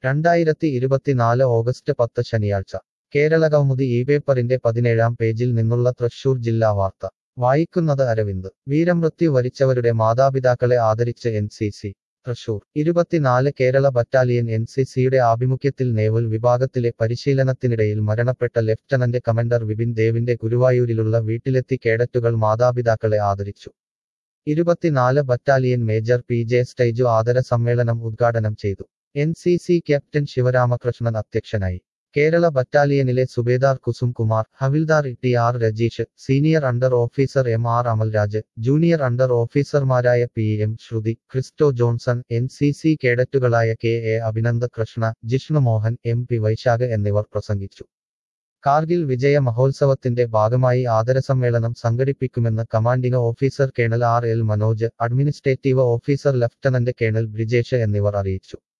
രണ്ടായിരത്തി ഇരുപത്തിനാല് ഓഗസ്റ്റ് പത്ത് ശനിയാഴ്ച കേരള കൗമുദി ഈ പേപ്പറിന്റെ പതിനേഴാം പേജിൽ നിന്നുള്ള തൃശൂർ ജില്ലാ വാർത്ത വായിക്കുന്നത് അരവിന്ദ് വീരമൃത്യു വരിച്ചവരുടെ മാതാപിതാക്കളെ ആദരിച്ച് എൻ സി സി തൃശൂർ ഇരുപത്തിനാല് കേരള ബറ്റാലിയൻ എൻ സി സിയുടെ ആഭിമുഖ്യത്തിൽ നേവൽ വിഭാഗത്തിലെ പരിശീലനത്തിനിടയിൽ മരണപ്പെട്ട ലഫ്റ്റനന്റ് കമൻഡർ വിപിൻ ദേവിന്റെ ഗുരുവായൂരിലുള്ള വീട്ടിലെത്തി കേഡറ്റുകൾ മാതാപിതാക്കളെ ആദരിച്ചു ഇരുപത്തിനാല് battalion major P J Styju ആദര സമ്മേളനം ഉദ്ഘാടനം ചെയ്തു N C C captain Sivaramakrishnan അധ്യക്ഷനായി കേരള ബറ്റാലിയനിലെ subedar Kusum Kumar havildar T R Rajeesh senior under officer M R Amalraj junior under ഓഫീസർമാരായ P M Sruthi Christo Johnson N C C കേഡറ്റുകളായ K A Abhinanda Krishna Jishnu Mohan M P Vaishakh എന്നിവർ പ്രസംഗിച്ചു കാർഗിൽ വിജയ മഹോത്സവത്തിന്റെ ഭാഗമായി ആദരസമ്മേളനം സംഘടിപ്പിക്കുമെന്ന് commanding officer colonel R L Manoj administrative officer lieutenant colonel Brijesh എന്നിവർ അറിയിച്ചു